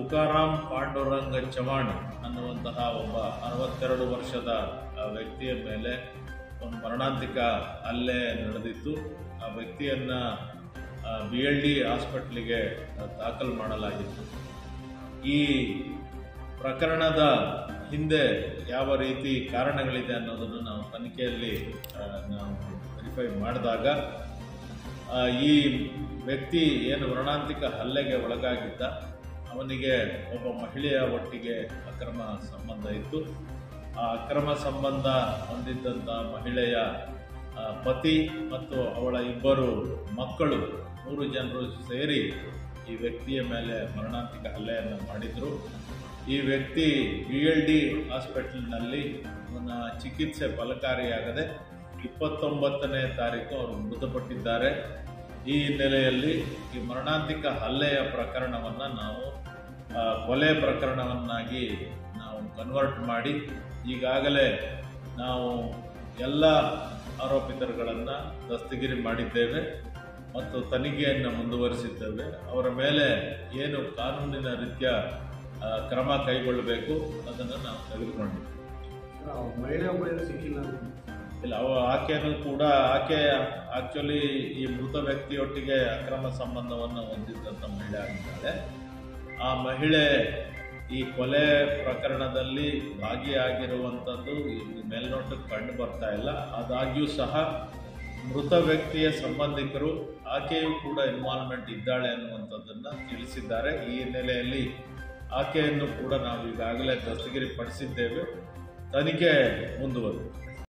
ತುಕಾರಾಮ್ ಪಾಂಡುರಂಗ ಚವಾಣ್ ಅನ್ನುವಂತಹ ಒಬ್ಬ ಅರವತ್ತೆರಡು ವರ್ಷದ ಆ, ವ್ಯಕ್ತಿಯ ಮೇಲೆ ಒಂದು ಮರಣಾಂತಿಕ ಹಲ್ಲೆ ನಡೆದಿತ್ತು ಆ ವ್ಯಕ್ತಿಯನ್ನ ಬಿ ಎಲ್ ಡಿ ಹಾಸ್ಪಿಟ್ಲಿಗೆ ದಾಖಲು ಮಾಡಲಾಗಿತ್ತು ಈ ಪ್ರಕರಣದ ಹಿಂದೆ ಯಾವ ರೀತಿ ಕಾರಣಗಳಿದೆ ಅನ್ನೋದನ್ನು ನಾವು ತನಿಖೆಯಲ್ಲಿ ಆ, ನಾವು ವೆರಿಫೈ ಮಾಡಿದಾಗ ಆ, ಈ ವ್ಯಕ್ತಿ ಏನು ಮರಣಾಂತಿಕ ಹಲ್ಲೆಗೆ ಒಳಗಾಗಿದ್ದ ಅವನಿಗೆ ಒಬ್ಬ ಮಹಿಳೆಯ ಒಟ್ಟಿಗೆ ಅಕ್ರಮ ಸಂಬಂಧ ಇತ್ತು ಆ ಅಕ್ರಮ ಸಂಬಂಧ ಹೊಂದಿದ್ದಂಥ ಮಹಿಳೆಯ ಆ, ಪತಿ ಮತ್ತು ಅವಳ ಇಬ್ಬರು ಮಕ್ಕಳು ಮೂರು ಜನರು ಸೇರಿ ಈ ವ್ಯಕ್ತಿಯ ಮೇಲೆ ಮರಣಾಂತಿಕ ಹಲ್ಲೆಯನ್ನು ಮಾಡಿದರು ಈ ವ್ಯಕ್ತಿ ಬಿ ಎಲ್ ಡಿ ಹಾಸ್ಪಿಟಲ್ನಲ್ಲಿ ಅವನ ಚಿಕಿತ್ಸೆ ಫಲಕಾರಿಯಾಗದೆ ಇಪ್ಪತ್ತೊಂಬತ್ತನೇ ತಾರೀಕು ಅವರು ಮೃತಪಟ್ಟಿದ್ದಾರೆ ಈ ಹಿನ್ನೆಲೆಯಲ್ಲಿ ಈ ಮರಣಾಂತಿಕ ಹಲ್ಲೆಯ ಪ್ರಕರಣವನ್ನು ನಾವು ಆ, ಕೊಲೆ ಪ್ರಕರಣವನ್ನಾಗಿ ನಾವು ಕನ್ವರ್ಟ್ ಮಾಡಿ ಈಗಾಗಲೇ ನಾವು ಎಲ್ಲ ಆರೋಪಿತರುಗಳನ್ನು ದಸ್ತಗಿರಿ ಮಾಡಿದ್ದೇವೆ ಮತ್ತು ತನಿಖೆಯನ್ನು ಮುಂದುವರಿಸಿದ್ದೇವೆ ಅವರ ಮೇಲೆ ಏನು ಕಾನೂನಿನ ರೀತಿಯ ಆ, ಕ್ರಮ ಕೈಗೊಳ್ಳಬೇಕು ಅದನ್ನು ನಾವು ತೆಗೆದುಕೊಂಡಿದ್ದೇವೆ ಮಹಿಳೆ ಒಬ್ಬರೇನು ಸಿಕ್ಕಿಲ್ಲ ಇಲ್ಲ ಅವ ಆಕೆನೂ ಕೂಡ ಆಕೆ ಆಕ್ಚುಲಿ ಈ ಮೃತ ವ್ಯಕ್ತಿಯೊಟ್ಟಿಗೆ ಅಕ್ರಮ ಸಂಬಂಧವನ್ನು ಹೊಂದಿದ್ದಂಥ ಮಹಿಳೆ ಆಗಿದ್ದಾಳೆ ಆ ಮಹಿಳೆ ಈ ಕೊಲೆ ಪ್ರಕರಣದಲ್ಲಿ ಭಾಗಿಯಾಗಿರುವಂಥದ್ದು ಈ ಮೇಲ್ನೋಟಕ್ಕೆ ಕಂಡು ಬರ್ತಾ ಇಲ್ಲ ಆದಾಗ್ಯೂ ಸಹ ಮೃತ ವ್ಯಕ್ತಿಯ ಸಂಬಂಧಿಕರು ಆಕೆಯೂ ಕೂಡ ಇನ್ವಾಲ್ವ್ಮೆಂಟ್ ಇದ್ದಾಳೆ ಅನ್ನುವಂಥದ್ದನ್ನು ತಿಳಿಸಿದ್ದಾರೆ ಈ ಹಿನ್ನೆಲೆಯಲ್ಲಿ ಆಕೆಯನ್ನು ಕೂಡ ನಾವು ಈಗಾಗಲೇ ದಸ್ತಗಿರಿ ಪಡಿಸಿದ್ದೇವೆ ತನಿಖೆ ಮುಂದುವರೆದಿದೆ